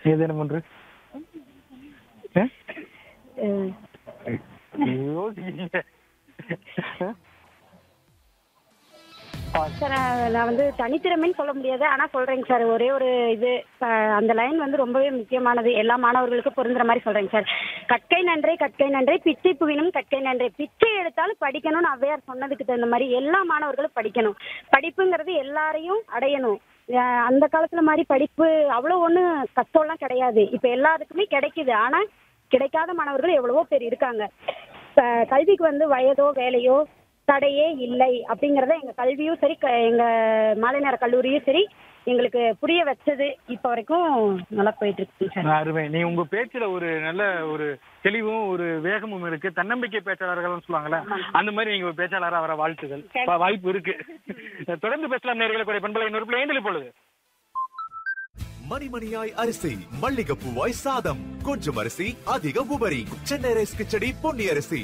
எது என்ன பண்ற ஆ? அஹ், யோசிக்கிறீங்க. சார் அஹ், நான் வந்து தனித்திறமைன்னு சொல்ல முடியாது ஆனா சொல்றேங்க சார் ஒரே ஒரு இது அஹ், அந்த லைன் வந்து ரொம்பவே முக்கியமானது எல்லா மாணவர்களுக்கும் பொருந்துற மாதிரி சொல்றேங்க சார் கற்கை நன்றே கற்கை நன்றே பிச்சை புவினும் கற்கை நன்றே பிச்சை எடுத்தாலும் படிக்கணும்னு ஔவையார் சொன்னதுக்கு தகுந்த மாதிரி எல்லா மாணவர்களும் படிக்கணும் படிப்புங்கிறது எல்லாரையும் அடையணும் அஹ், அந்த காலத்துல மாதிரி படிப்பு அவ்வளோ ஒன்றும் கஷ்டம்லாம் கிடையாது இப்போ எல்லாருக்குமே கிடைக்குது ஆனா கிடைக்காத மாணவர்கள் எவ்வளவோ பேர் இருக்காங்க இப்ப கல்விக்கு வந்து வயதோ வேலையோ தடையே இல்லை அப்படிங்கறத எங்க கல்வியும் சரி க- எங்க மாலை நேர கல்லூரியும் சரி எங்களுக்கு புரிய வச்சது இப்ப வரைக்கும் நல்லா போயிட்டு இருக்கு சார் அருமை நீ உங்க பேச்சுல ஒரு நல்ல ஒரு தெளிவும் ஒரு வேகமும் இருக்கு தன்னம்பிக்கை பேச்சாளர்கள் சொல்லுவாங்கல்ல அந்த மாதிரி நீங்க ஒரு பேச்சாளரா வர வாழ்த்துகள் வா- வாய்ப்பு இருக்கு தொடர்ந்து பேசலாம் நேர்களை கூட பண்பலை இன்னொரு பிள்ளை பொழுது மணிமணியாய் அரிசி மல்லிகப்பூவாய் சாதம் கொஞ்சம் அரிசி அதிக உபரி சென்னை ரைஸ் கிச்சடி பொன்னி அரிசி